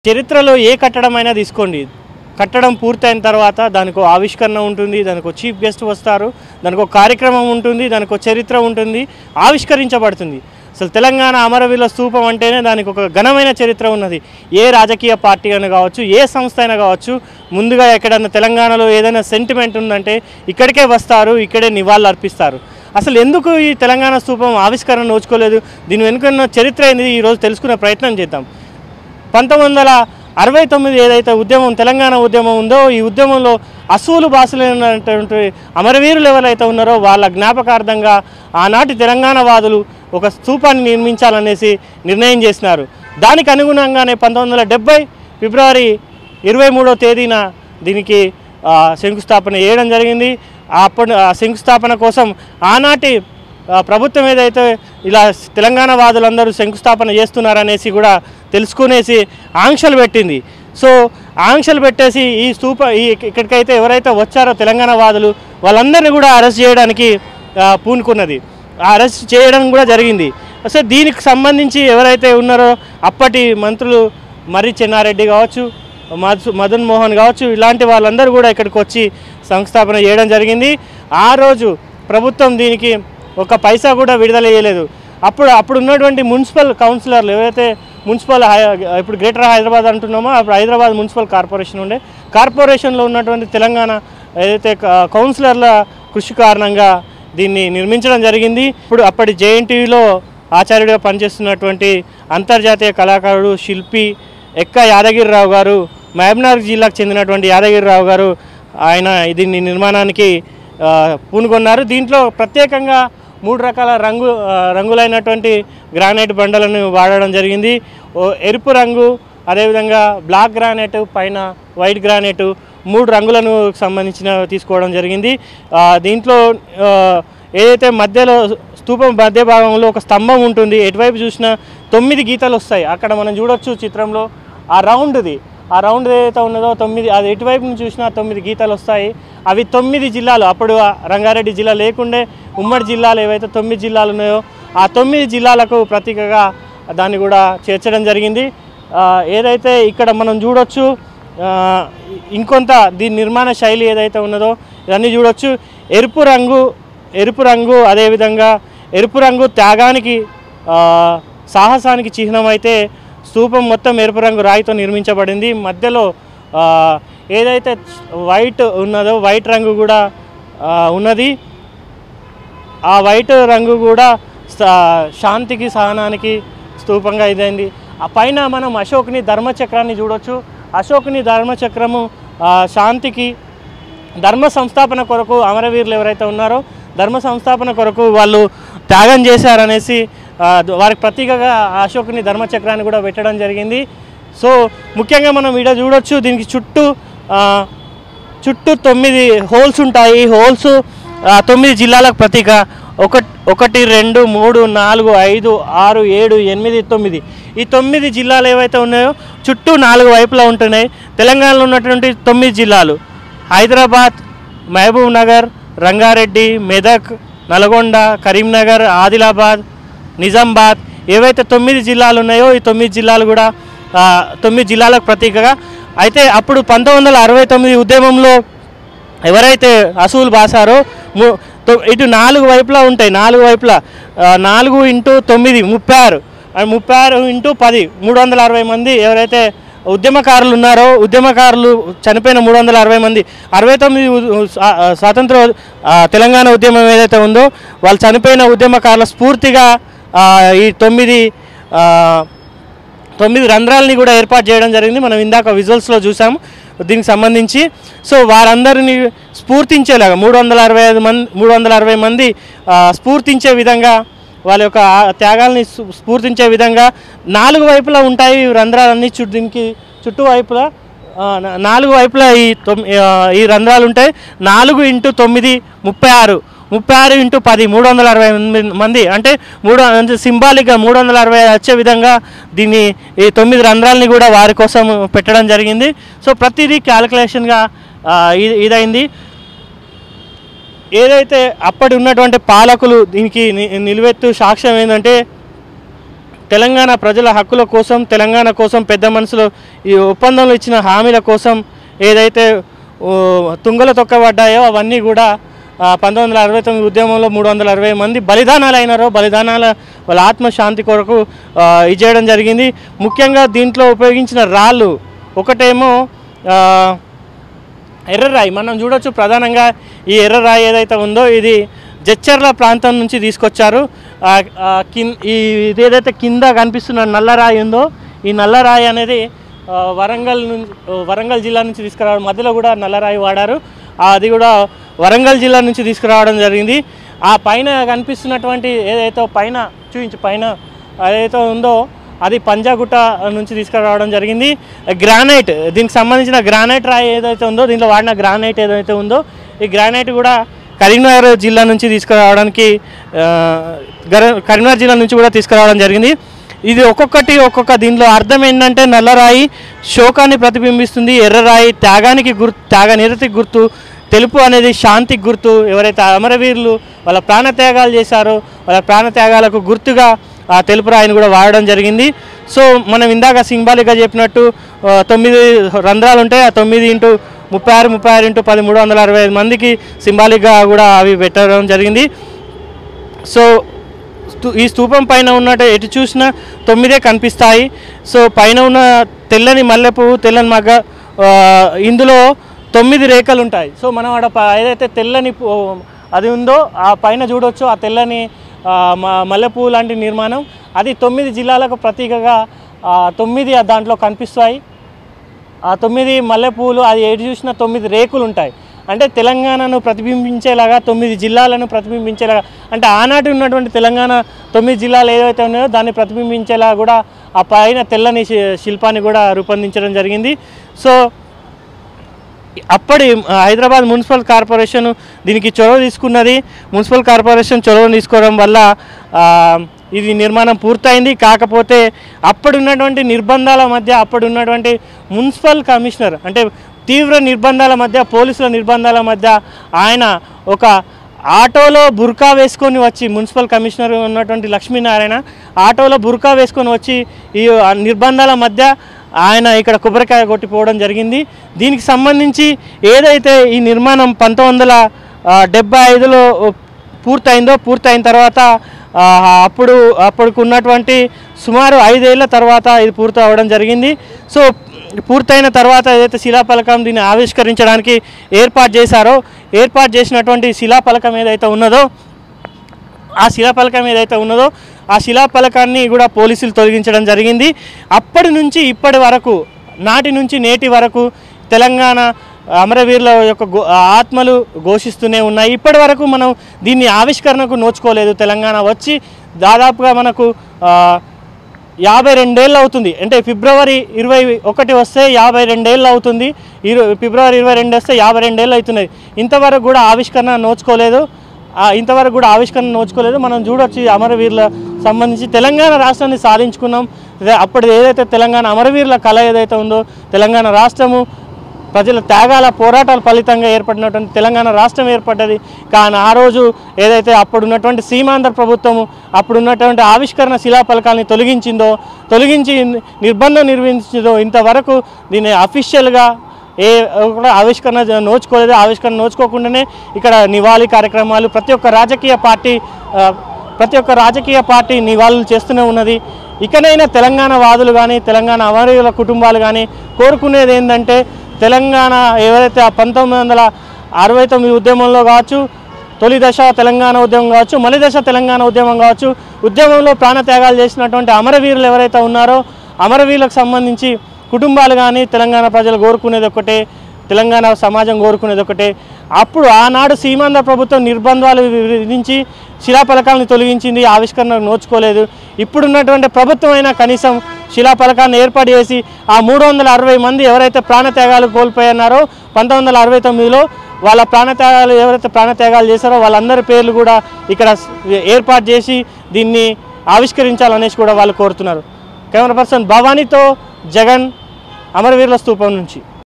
చరిత్రలో ఏ కట్టడం అయినా తీసుకోండి కట్టడం పూర్తయిన తర్వాత దానికి ఒక ఆవిష్కరణ ఉంటుంది దానికి ఒక చీఫ్ గెస్ట్ వస్తారు దానికి ఒక కార్యక్రమం ఉంటుంది దానికి ఒక చరిత్ర ఉంటుంది ఆవిష్కరించబడుతుంది అసలు తెలంగాణ అమరవీరుల స్తూపం అంటేనే దానికి ఒక ఘనమైన చరిత్ర ఉన్నది ఏ రాజకీయ పార్టీ అయినా కావచ్చు ఏ సంస్థ అయినా కావచ్చు ముందుగా ఎక్కడన్నా తెలంగాణలో ఏదైనా సెంటిమెంట్ ఉందంటే ఇక్కడికే వస్తారు ఇక్కడే నివాళులు అర్పిస్తారు అసలు ఎందుకు ఈ తెలంగాణ స్తూపం ఆవిష్కరణ నోచుకోలేదు దీని వెనుక ఉన్న చరిత్ర ఏంది ఈరోజు తెలుసుకునే ప్రయత్నం చేద్దాం పంతొమ్మిది వందల అరవై తొమ్మిది ఏదైతే ఉద్యమం తెలంగాణ ఉద్యమం ఉందో ఈ ఉద్యమంలో అసూలు బాసులైనటువంటి అమరవీరులు ఎవరైతే ఉన్నారో వాళ్ళ జ్ఞాపకార్థంగా ఆనాటి తెలంగాణ వాదులు ఒక స్తూపాన్ని నిర్మించాలనేసి నిర్ణయం చేసినారు దానికి అనుగుణంగానే పంతొమ్మిది వందల డెబ్బై ఫిబ్రవరి ఇరవై మూడో తేదీన దీనికి ఆ, శంకుస్థాపన చేయడం జరిగింది అప్పటి ఆ శంకుస్థాపన కోసం ఆనాటి ఆ, ప్రభుత్వం ఏదైతే ఇలా తెలంగాణ వాదులందరూ శంకుస్థాపన చేస్తున్నారనేసి కూడా తెలుసుకునేసి ఆంక్షలు పెట్టింది సో ఆంక్షలు పెట్టేసి ఈ స్తూప ఈ ఇక్కడికైతే ఎవరైతే వచ్చారో తెలంగాణ వాదులు వాళ్ళందరినీ కూడా అరెస్ట్ చేయడానికి ఆ, పూనుకున్నది ఆ అరెస్ట్ చేయడం కూడా జరిగింది సో దీనికి సంబంధించి ఎవరైతే ఉన్నారో అప్పటి మంత్రులు మర్రి చెన్నారెడ్డి కావచ్చు మధు మదన్ మోహన్ కావచ్చు ఇలాంటి వాళ్ళందరూ కూడా ఇక్కడికి వచ్చి సంస్థాపన చేయడం జరిగింది ఆ రోజు ప్రభుత్వం దీనికి ఒక పైసా కూడా విడుదల చేయలేదు అప్పుడు అప్పుడు ఉన్నటువంటి మున్సిపల్ కౌన్సిలర్లు ఎవరైతే మున్సిపల్ హై- ఇప్పుడు గ్రేటర్ హైదరాబాద్ అంటున్నామో అప్పుడు హైదరాబాద్ మున్సిపల్ కార్పొరేషన్ ఉండే కార్పొరేషన్లో ఉన్నటువంటి తెలంగాణ ఏదైతే క- కౌన్సిలర్ల కృషి కారణంగా దీన్ని నిర్మించడం జరిగింది ఇప్పుడు అప్పటి జేఎన్టీయూలో ఆచార్యుడిగా పనిచేస్తున్నటువంటి అంతర్జాతీయ కళాకారుడు శిల్పి ఎక్క యాదగిరిరావు గారు మహబూబ్నగర్ జిల్లాకు చెందినటువంటి యాదగిరిరావు గారు ఆయన దీన్ని నిర్మాణానికి ఆ, పూనుకొన్నారు దీంట్లో ప్రత్యేకంగా మూడు రకాల రంగు ఆ, రంగులైనటువంటి గ్రానైట్ బండలను వాడడం జరిగింది ఓ ఎరుపు రంగు అదేవిధంగా బ్లాక్ గ్రానైట్ పైన వైట్ గ్రానైట్ మూడు రంగులను సంబంధించిన తీసుకోవడం జరిగింది ఆ, దీంట్లో ఆ, ఏదైతే మధ్యలో స్తూపం మధ్య భాగంలో ఒక స్తంభం ఉంటుంది ఎటువైపు చూసినా తొమ్మిది గీతలు వస్తాయి అక్కడ మనం చూడొచ్చు చిత్రంలో ఆ రౌండ్ది ఆ రౌండ్ ఏదైతే ఉన్నదో తొమ్మిది అది ఎటువైపు నుంచి చూసినా తొమ్మిది గీతలు వస్తాయి అవి తొమ్మిది జిల్లాలు అప్పుడు ఆ రంగారెడ్డి జిల్లా లేకుండే ఉమ్మడి జిల్లాలు ఏవైతే తొమ్మిది జిల్లాలు ఉన్నాయో ఆ తొమ్మిది జిల్లాలకు ప్రతీకగా దాన్ని కూడా చేర్చడం జరిగింది ఆ, ఏదైతే ఇక్కడ మనం చూడొచ్చు ఆ, ఇంకొంత దీని నిర్మాణ శైలి ఏదైతే ఉన్నదో ఇవన్నీ చూడొచ్చు ఎరుపు రంగు ఎరుపు రంగు అదేవిధంగా ఎరుపు రంగు త్యాగానికి ఆ, సాహసానికి చిహ్నం అయితే స్తూపం మొత్తం ఎరుపు రంగు రాయితో నిర్మించబడింది మధ్యలో ఆ, ఏదైతే వైట్ ఉన్నదో వైట్ రంగు కూడా ఆ, ఉన్నది ఆ వైట్ రంగు కూడా స- శాంతికి సహనానికి స్తూపంగా ఇదైంది ఆ పైన మనం అశోక్ని ధర్మచక్రాన్ని చూడొచ్చు అశోక్ని ధర్మచక్రము ఆ, శాంతికి ధర్మ సంస్థాపన కొరకు అమరవీరులు ఎవరైతే ఉన్నారో ధర్మ సంస్థాపన కొరకు వాళ్ళు త్యాగం చేశారనేసి ఆ, ద- వారికి ప్రతీకగా ఆ అశోకుని ధర్మచక్రాన్ని కూడా పెట్టడం జరిగింది సో ముఖ్యంగా మనం ఇక్కడ చూడొచ్చు దీనికి చుట్టూ ఆ, చుట్టూ తొమ్మిది హోల్స్ ఉంటాయి ఈ హోల్స్ ఆ, తొమ్మిది జిల్లాలకు ప్రతీక ఒకటి ఒకటి రెండు మూడు నాలుగు ఐదు ఆరు ఏడు ఎనిమిది తొమ్మిది ఈ తొమ్మిది జిల్లాలు ఏవైతే ఉన్నాయో చుట్టూ నాలుగు వైపులా ఉంటున్నాయి తెలంగాణలో ఉన్నటువంటి తొమ్మిది జిల్లాలు హైదరాబాద్ మహబూబ్ నగర్ రంగారెడ్డి మెదక్ నల్గొండ కరీంనగర్ ఆదిలాబాద్ నిజామాబాద్ ఏవైతే తొమ్మిది జిల్లాలు ఉన్నాయో ఈ తొమ్మిది జిల్లాలు కూడా ఆ, తొమ్మిది జిల్లాలకు ప్రతీకగా అయితే అప్పుడు పంతొమ్మిది వందల అరవై తొమ్మిది ఉద్యమంలో ఎవరైతే అసూలు బాసారో ము- తొ- ఇటు నాలుగు వైపులా ఉంటాయి నాలుగు వైపులా ఆ, నాలుగు ఇంటూ తొమ్మిది ముప్పై ఆరు ఆ, ముప్పై ఆరు ఇంటూ పది మూడు వందల అరవై మంది ఎవరైతే ఉద్యమకారులు ఉన్నారో ఉద్యమకారులు చనిపోయిన మూడు వందల అరవై మంది అరవై తొమ్మిది ఉ- ఉ- స్వా- ఆ, స్వాతంత్ర ఆ, తెలంగాణ ఉద్యమం ఏదైతే ఉందో వాళ్ళు చనిపోయిన ఉద్యమకారుల స్ఫూర్తిగా ఆ, ఈ తొమ్మిది ఆ, తొమ్మిది రంధ్రాలని కూడా ఏర్పాటు చేయడం జరిగింది మనం ఇందాక విజువల్స్లో చూసాము దీనికి సంబంధించి సో వారందరినీ స్ఫూర్తించేలాగా మూడు వందల అరవై ఐదు మంది మూడు వందల అరవై మంది ఆ, స్ఫూర్తించే విధంగా వాళ్ళ యొక్క ఆ త్యాగాల్ని స్ఫూ- స్ఫూర్తించే విధంగా నాలుగు వైపులా ఉంటాయి ఈ రంధ్రాలన్నీ చుట్టూ దీనికి చుట్టూ వైపులా ఆ, నా- నాలుగు వైపులా ఈ తొమ్- ఆ, ఈ రంధ్రాలు ఉంటాయి నాలుగు ఇంటూ తొమ్మిది ముప్పై ఆరు ముప్పై ఆరు ఇంటూ పది మూడు వందల అరవై ఎనిమిది మంది అంటే మూడు అంటే సింబాలిక్గా మూడు వందల అరవై వచ్చే విధంగా దీన్ని ఈ తొమ్మిది రంధ్రాలని కూడా వారి కోసం పెట్టడం జరిగింది సో ప్రతిదీ క్యాలిక్యులేషన్గా ఇది ఇదైంది ఏదైతే అప్పటి ఉన్నటువంటి పాలకులు దీనికి ని- నిలువెత్తు సాక్ష్యం ఏంటంటే తెలంగాణ ప్రజల హక్కుల కోసం తెలంగాణ కోసం పెద్ద మనసులో ఈ ఒప్పందంలో ఇచ్చిన హామీల కోసం ఏదైతే ఓ, తుంగలు తొక్కబడ్డాయో అవన్నీ కూడా ఆ, పంతొమ్మిది వందల అరవై తొమ్మిది ఉద్యమంలో మూడు వందల అరవై మంది బలిదానాలు అయినారో బలిదానాల వాళ్ళ ఆత్మశాంతి కొరకు ఆ, ఇది చేయడం జరిగింది ముఖ్యంగా దీంట్లో ఉపయోగించిన రాళ్ళు ఒకటేమో ఆ, ఎర్రరాయి మనం చూడొచ్చు ప్రధానంగా ఈ ఎర్రరాయి ఏదైతే ఉందో ఇది జచ్చర్ల ప్రాంతం నుంచి తీసుకొచ్చారు ఆ, ఆ, కిన్ ఈ ఇది ఏదైతే కింద కనిపిస్తున్న నల్లరాయి ఉందో ఈ నల్లరాయి అనేది ఆ, వరంగల్ నుంచి వరంగల్ జిల్లా నుంచి తీసుకురావడం మధ్యలో కూడా నల్లరాయి వాడారు ఆ, అది కూడా వరంగల్ జిల్లా నుంచి తీసుకురావడం జరిగింది ఆ పైన కనిపిస్తున్నటువంటి ఏదైతే పైన చూపించు పైన ఏదైతే ఉందో అది పంజాగుట్ట నుంచి తీసుకురావడం జరిగింది గ్రానైట్ దీనికి సంబంధించిన గ్రానైట్ రాయి ఏదైతే ఉందో దీంట్లో వాడిన గ్రానైట్ ఏదైతే ఉందో ఈ గ్రానైట్ కూడా కరీంనగర్ జిల్లా నుంచి తీసుకురావడానికి ఆ, గర- కరీంనగర్ జిల్లా నుంచి కూడా తీసుకురావడం జరిగింది ఇది ఒక్కొక్కటి ఒక్కొక్క దీనిలో అర్థం ఏంటంటే నల్లరాయి శోకాన్ని ప్రతిబింబిస్తుంది ఎర్రరాయి త్యాగానికి గుర్తు త్యాగ నిరతికి గుర్తు తెలుపు అనేది శాంతికి గుర్తు ఎవరైతే అమరవీరులు వాళ్ళ ప్రాణత్యాగాలు చేశారో వాళ్ళ ప్రాణత్యాగాలకు గుర్తుగా ఆ తెలుపు రాయిని కూడా వాడడం జరిగింది సో మనం ఇందాక సింబాలిక్గా చెప్పినట్టు ఆ, తొమ్మిది రంధ్రాలు ఉంటాయి ఆ తొమ్మిది ఇంటూ ముప్పై ఆరు ముప్పై ఆరు ఇంటూ పది మూడు వందల అరవై ఐదు మందికి సింబాలిక్గా కూడా అవి పెట్టడం జరిగింది సో స్తూ- ఈ స్తూపం పైన ఉన్నట్టు ఎటు చూసినా తొమ్మిదే కనిపిస్తాయి సో పైన ఉన్న తెల్లని మల్లెపువ్వు తెల్లని మగ్గ ఆ, ఇందులో తొమ్మిది రేఖలు ఉంటాయి సో మనం ఆడ ప- ఏదైతే తెల్లని పు- అది ఉందో ఆ పైన చూడొచ్చు ఆ తెల్లని ఆ, మ- మల్లెపువ్వు లాంటి నిర్మాణం అది తొమ్మిది జిల్లాలకు ప్రతీకగా ఆ, తొమ్మిది ఆ దాంట్లో కనిపిస్తాయి ఆ తొమ్మిది మల్లెపూలు అది ఏడు చూసిన తొమ్మిది రేకులు ఉంటాయి అంటే తెలంగాణను ప్రతిబింబించేలాగా తొమ్మిది జిల్లాలను ప్రతిబింబించేలాగా అంటే ఆనాటి ఉన్నటువంటి తెలంగాణ తొమ్మిది జిల్లాలు ఏవైతే ఉన్నాయో దాన్ని ప్రతిబింబించేలా కూడా ఆ పైన తెల్లని శి- శిల్పాన్ని కూడా రూపొందించడం జరిగింది సో అప్పటి ఆ, హైదరాబాద్ మున్సిపల్ కార్పొరేషన్ దీనికి చొరవ తీసుకున్నది మున్సిపల్ కార్పొరేషన్ చొరవ తీసుకోవడం వల్ల ఆ, ఇది నిర్మాణం పూర్తయింది కాకపోతే అప్పుడు ఉన్నటువంటి నిర్బంధాల మధ్య అప్పుడు ఉన్నటువంటి మున్సిపల్ కమిషనర్ అంటే తీవ్ర నిర్బంధాల మధ్య పోలీసుల నిర్బంధాల మధ్య ఆయన ఒక ఆటోలో బుర్కా వేసుకొని వచ్చి మున్సిపల్ కమిషనర్ ఉన్నటువంటి లక్ష్మీనారాయణ ఆటోలో బుర్కా వేసుకొని వచ్చి ఈ ఆ నిర్బంధాల మధ్య ఆయన ఇక్కడ కొబ్బరికాయ కొట్టిపోవడం జరిగింది దీనికి సంబంధించి ఏదైతే ఈ నిర్మాణం పంతొమ్మిది వందల డెబ్బై ఐదులో పూర్తయిందో పూర్తయిన తర్వాత ఆ, అప్పుడు అప్పటికి ఉన్నటువంటి సుమారు ఐదేళ్ల తర్వాత ఇది పూర్తి అవ్వడం జరిగింది సో పూర్తయిన తర్వాత ఏదైతే శిలాఫలకం దీన్ని ఆవిష్కరించడానికి ఏర్పాటు చేశారో ఏర్పాటు చేసినటువంటి శిలాఫలకం ఏదైతే ఉన్నదో ఆ శిలాఫలకం ఏదైతే ఉన్నదో ఆ శిలాఫలకాన్ని కూడా పోలీసులు తొలగించడం జరిగింది అప్పటి నుంచి ఇప్పటి వరకు నాటి నుంచి నేటి వరకు తెలంగాణ అమరవీరుల యొక్క గో- ఆత్మలు ఘోషిస్తూనే ఉన్నాయి ఇప్పటి వరకు మనం దీన్ని ఆవిష్కరణకు నోచుకోలేదు తెలంగాణ వచ్చి దాదాపుగా మనకు ఆ, యాభై రెండేళ్ళు అవుతుంది అంటే ఫిబ్రవరి ఇరవై ఒకటి వస్తే యాభై రెండేళ్ళు అవుతుంది ఇరు ఫిబ్రవరి ఇరవై రెండు వస్తే యాభై రెండేళ్ళు అవుతున్నాయి ఇంతవరకు కూడా ఆవిష్కరణ నోచుకోలేదు ఆ, ఇంతవరకు కూడా ఆవిష్కరణ నోచుకోలేదు మనం చూడొచ్చు ఈ అమరవీరుల సంబంధించి తెలంగాణ రాష్ట్రాన్ని సాధించుకున్నాం ఇదే అప్పటి ఏదైతే తెలంగాణ అమరవీరుల కళ ఏదైతే ఉందో తెలంగాణ రాష్ట్రము ప్రజల త్యాగాల పోరాటాల ఫలితంగా ఏర్పడినటువంటి తెలంగాణ రాష్ట్రం ఏర్పడ్డది కానీ ఆ రోజు ఏదైతే అప్పుడున్నటువంటి సీమాంధ్ర ప్రభుత్వము అప్పుడున్నటువంటి ఆవిష్కరణ శిలాఫలకాన్ని తొలగించిందో తొలగించి నిర్బంధం నిర్వహించిందో ఇంతవరకు దీన్ని అఫీషియల్గా ఏ కూడా ఆవిష్కరణ జ- నోచుకోలేదు ఆవిష్కరణ నోచుకోకుండానే ఇక్కడ నివాళి కార్యక్రమాలు ప్రతి ఒక్క రాజకీయ పార్టీ ఆ, ప్రతి ఒక్క రాజకీయ పార్టీ నివాళులు చేస్తూనే ఉన్నది ఇకనైనా తెలంగాణ వాదులు కానీ తెలంగాణ అమరవీరుల కుటుంబాలు కానీ కోరుకునేది ఏంటంటే తెలంగాణ ఎవరైతే ఆ పంతొమ్మిది వందల అరవై తొమ్మిది ఉద్యమంలో కావచ్చు తొలి దశ తెలంగాణ ఉద్యమం కావచ్చు మలి దశ తెలంగాణ ఉద్యమం కావచ్చు ఉద్యమంలో ప్రాణత్యాగాలు చేసినటువంటి అమరవీరులు ఎవరైతే ఉన్నారో అమరవీరులకు సంబంధించి కుటుంబాలు కానీ తెలంగాణ ప్రజలు కోరుకునేది ఒకటే తెలంగాణ సమాజం కోరుకునేది ఒకటే అప్పుడు ఆనాడు సీమాంధ్ర ప్రభుత్వం నిర్బంధాలు విధించి శిలాఫలకాలను తొలగించింది ఆవిష్కరణ నోచుకోలేదు ఇప్పుడున్నటువంటి ప్రభుత్వం అయినా కనీసం శిలాఫలకాన్ని ఏర్పాటు చేసి ఆ మూడు వందల అరవై మంది ఎవరైతే ప్రాణత్యాగాలు కోల్పోయన్నారో పంతొమ్మిది వందల అరవై తొమ్మిదిలో వాళ్ళ ప్రాణత్యాగాలు ఎవరైతే ప్రాణత్యాగాలు చేశారో వాళ్ళందరి పేర్లు కూడా ఇక్కడ ఏర్పాటు చేసి దీన్ని ఆవిష్కరించాలనేసి కూడా వాళ్ళు కోరుతున్నారు కెమెరా పర్సన్ భవానీతో జగన్ అమరవీరుల స్తూపం నుంచి